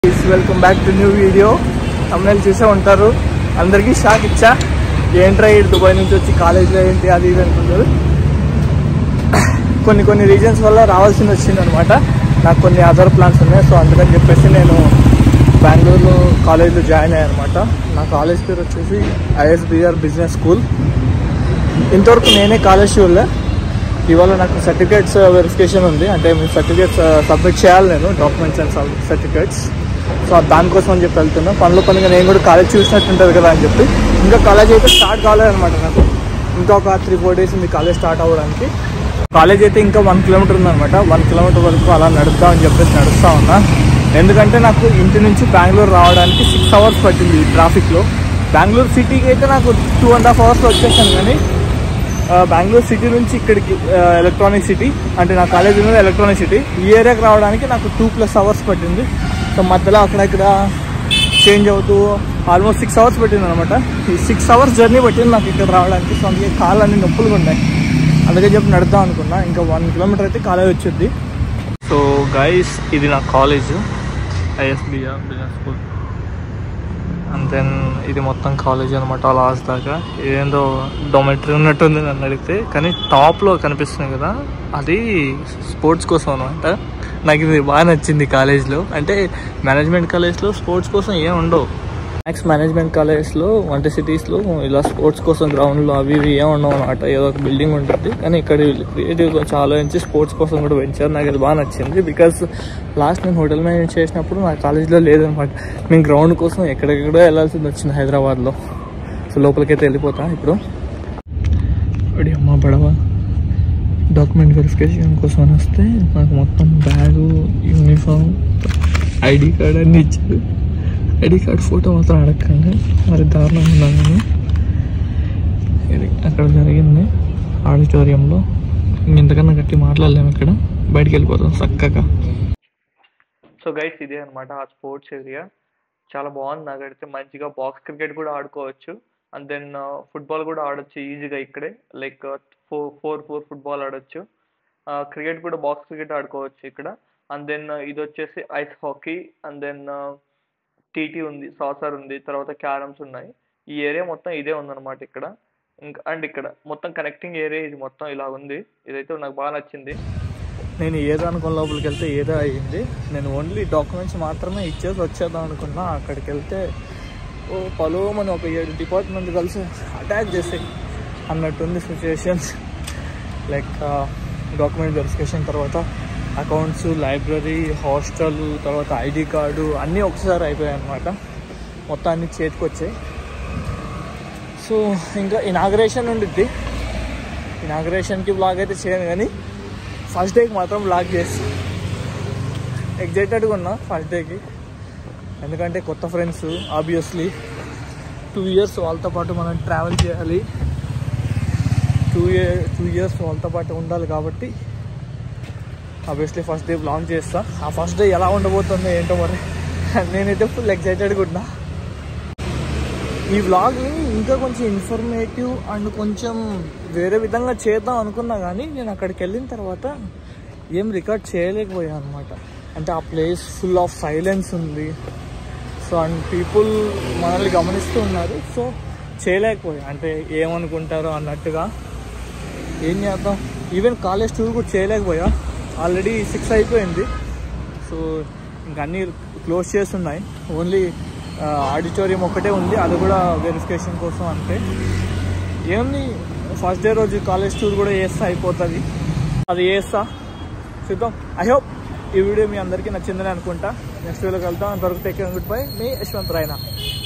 welcome back to new video తమిళ చూసే ఉంటారు అందరికీ షాక్ ఇచ్చా ఏంట్రా ఈ దుబాయ్ నుంచి వచ్చి కాలేజ్లో ఏంటి అది ఇది అనుకుంటారు కొన్ని కొన్ని రీజన్స్ వల్ల రావాల్సింది వచ్చింది అనమాట నాకు కొన్ని అదర్ ప్లాన్స్ ఉన్నాయి సో అందుకని చెప్పేసి నేను బెంగళూరులో కాలేజ్లో జాయిన్ అయ్యాను అనమాట నా కాలేజ్ పేరు వచ్చేసి ఐఎస్బిఆర్ బిజినెస్ స్కూల్ ఇంతవరకు నేనే కాలేజ్ చూడలే ఇవాళ నాకు సర్టిఫికేట్స్ వెరిఫికేషన్ ఉంది అంటే మీ సర్టిఫికేట్స్ సబ్మిట్ చేయాలి నేను డాక్యుమెంట్స్ అండ్ సర్టిఫికేట్స్ సో దానికోసం అని చెప్పి వెళ్తున్నా పనులు పనిగా నేను కూడా కాలేజ్ చూసినట్టు ఉంటుంది కదా అని చెప్పి ఇంకా కాలేజ్ అయితే స్టార్ట్ కాలేదన్నమాట నాకు ఇంకా ఒక త్రీ ఫోర్ డేస్ ఉంది కాలేజ్ స్టార్ట్ అవ్వడానికి కాలేజ్ అయితే ఇంకా వన్ కిలోమీటర్ ఉందన్నమాట వన్ కిలోమీటర్ వరకు అలా నడుద్దాం అని చెప్పేసి నడుస్తా ఉన్నా ఎందుకంటే నాకు ఇంటి నుంచి బెంగళూరు రావడానికి సిక్స్ అవర్స్ పట్టింది ఈ ట్రాఫిక్లో బెంగళూరు సిటీకి అయితే నాకు టూ అండ్ హాఫ్ అవర్స్లో వచ్చేసాను కానీ ఆ, బెంగళూరు సిటీ నుంచి ఇక్కడికి ఆ, ఎలక్ట్రానిక్ సిటీ అంటే నా కాలేజ్ ఉన్నది ఎలక్ట్రానిక్ సిటీ ఈ ఏరియాకి రావడానికి నాకు టూ ప్లస్ అవర్స్ పట్టింది సో మధ్యలో అక్కడ ఇక్కడ చేంజ్ అవుతూ ఆల్మోస్ట్ సిక్స్ అవర్స్ పట్టింది అనమాట ఈ సిక్స్ అవర్స్ జర్నీ పట్టింది నాకు ఇక్కడ రావడానికి సో అందుకే కాళ్ళు అన్ని నొప్పులుగా ఉన్నాయి అందుకే చెప్పి నడుద్దాం అనుకున్నా ఇంకా వన్ కిలోమీటర్ అయితే కాలేజ్ వచ్చింది సో గైస్ ఇది నా college ISBR business school and then ఇది మొత్తం కాలేజ్ అనమాట లాస్ట్ దాకా ఏందో డొమెట్రీ ఉన్నట్టుంది నన్ను అడిగితే కానీ టాప్లో కనిపిస్తుంది కదా అది స్పోర్ట్స్ కోసం అనమాట నాకు ఇది బాగా నచ్చింది కాలేజ్లో అంటే మేనేజ్మెంట్ కాలేజ్లో స్పోర్ట్స్ కోసం ఏం ఉండవు మ్యాక్స్ మేనేజ్మెంట్ కాలేజ్లో వంట సిటీస్లో ఇలా స్పోర్ట్స్ కోసం గ్రౌండ్లో అవి ఇవి ఏం ఉండవు అనమాట ఏదో ఒక బిల్డింగ్ ఉంటుంది కానీ ఇక్కడ క్రియేటివ్ కొంచెం ఆలోచించి స్పోర్ట్స్ కోసం కూడా పెంచారు నాకు అది బాగా నచ్చింది బికాస్ లాస్ట్ నేను హోటల్ మేనేజ్ చేసినప్పుడు నా కాలేజ్లో లేదనమాట నేను గ్రౌండ్ కోసం ఎక్కడెక్కడో వెళ్ళాల్సింది వచ్చింది హైదరాబాద్లో సో లోపలికైతే వెళ్ళిపోతా ఇప్పుడు అడి అమ్మ పడవ డాక్యుమెంట్ వెరిఫికేషన్ కోసం అని వస్తే నాకు మొత్తం బ్యాగు యూనిఫామ్ ఐడి కార్డ్ అన్నీ ఇచ్చారు ఐడి కార్డ్ ఫోటో మాత్రం అడగండి మరి దారుణంగా ఉన్నాను నేను ఇది అక్కడ జరిగింది ఆడిటోరియంలో ఇంతకన్నా గట్టి మాట్లాడలేము ఇక్కడ బయటికి వెళ్ళిపోతాం చక్కగా సో గైస్ ఇదే అనమాట ఆ స్పోర్ట్స్ ఏరియా చాలా బాగుంది నాకైతే మంచిగా బాక్స్ క్రికెట్ కూడా ఆడుకోవచ్చు అండ్ దెన్ ఫుట్బాల్ కూడా ఆడొచ్చు ఈజీగా ఇక్కడే like four four four football ఆడొచ్చు క్రికెట్ కూడా బాక్స్ క్రికెట్ ఆడుకోవచ్చు ఇక్కడ అండ్ దెన్ ఇది వచ్చేసి ice hockey and then TT ఉంది సాసర్ ఉంది తర్వాత క్యారమ్స్ ఉన్నాయి ఈ ఏరియా మొత్తం ఇదే ఉందన్నమాట ఇక్కడ ఇంకా అండ్ ఇక్కడ మొత్తం కనెక్టింగ్ ఏరియా ఇది మొత్తం ఇలా ఉంది ఇదైతే నాకు బాగా నచ్చింది నేను ఏదో అనుకున్న లోపలికి వెళ్తే ఏదో అయ్యింది నేను ఓన్లీ డాక్యుమెంట్స్ మాత్రమే ఇచ్చేసి వచ్చేద్దాం అనుకున్నా అక్కడికి వెళ్తే ఓ పలుమని ఒక ఏడు డిపార్ట్మెంట్ కలిసి అటాక్ చేసాయి అన్నట్టుంది సిచ్యుయేషన్స్ లైక్ డాక్యుమెంట్ వెరిఫికేషన్ తర్వాత అకౌంట్స్ లైబ్రరీ హాస్టల్ తర్వాత ఐడి కార్డు అన్నీ ఒకసారి అయిపోయాయి అనమాట మొత్తం అన్ని చేతికి వచ్చాయి సో ఇంకా ఇనాగ్రేషన్ ఉండిద్ది ఇనాగ్రేషన్కి బ్లాగ్ అయితే చేయను కానీ ఫస్ట్ డేకి మాత్రం బ్లాగ్ చేసి ఎగ్జైటెడ్గా ఉన్నా ఫస్ట్ డేకి ఎందుకంటే కొత్త ఫ్రెండ్స్ ఆబ్వియస్లీ టూ ఇయర్స్ వాళ్ళతో పాటు మనం ట్రావెల్ చేయాలి టూ ఇయర్ టూ ఇయర్స్ వాళ్ళతో పాటు ఉండాలి కాబట్టి ఆబ్వియస్లీ ఫస్ట్ డే బ్లాగ్ చేస్తా ఆ ఫస్ట్ డే ఎలా ఉండబోతుందో ఏంటో మరి నేనైతే ఫుల్ ఎక్సైటెడ్గా ఉన్నా ఈ వ్లాగ్ని ఇంకా కొంచెం ఇన్ఫర్మేటివ్ అండ్ కొంచెం వేరే విధంగా చేద్దాం అనుకున్నా కానీ నేను అక్కడికి వెళ్ళిన తర్వాత ఏం రికార్డ్ చేయలేకపోయాను అనమాట అంటే ఆ ప్లేస్ ఫుల్ ఆఫ్ సైలెన్స్ ఉంది సో అండ్ పీపుల్ మనల్ని గమనిస్తూ ఉన్నారు సో చేయలేకపోయా అంటే ఏమనుకుంటారో అన్నట్టుగా ఏం చేద్దాం ఈవెన్ కాలేజ్ టూర్ కూడా చేయలేకపోయా ఆల్రెడీ సిక్స్ అయిపోయింది సో ఇంకా అన్నీ క్లోజ్ చేసి ఉన్నాయి ఓన్లీ ఆడిటోరియం ఒకటే ఉంది అది కూడా వెరిఫికేషన్ కోసం అంతే ఏముంది ఫస్ట్ డే రోజు కాలేజ్ టూర్ కూడా చేస్తా అయిపోతుంది అది చేస్తా చూద్దాం ఐ హోప్ ఈ వీడియో మీ అందరికీ నచ్చిందని అనుకుంటా నెక్స్ట్ వీడియోకి వెళ్తాం అంతవరకు టేక్ గుడ్ బై మీ యశ్వంత్ రాయనా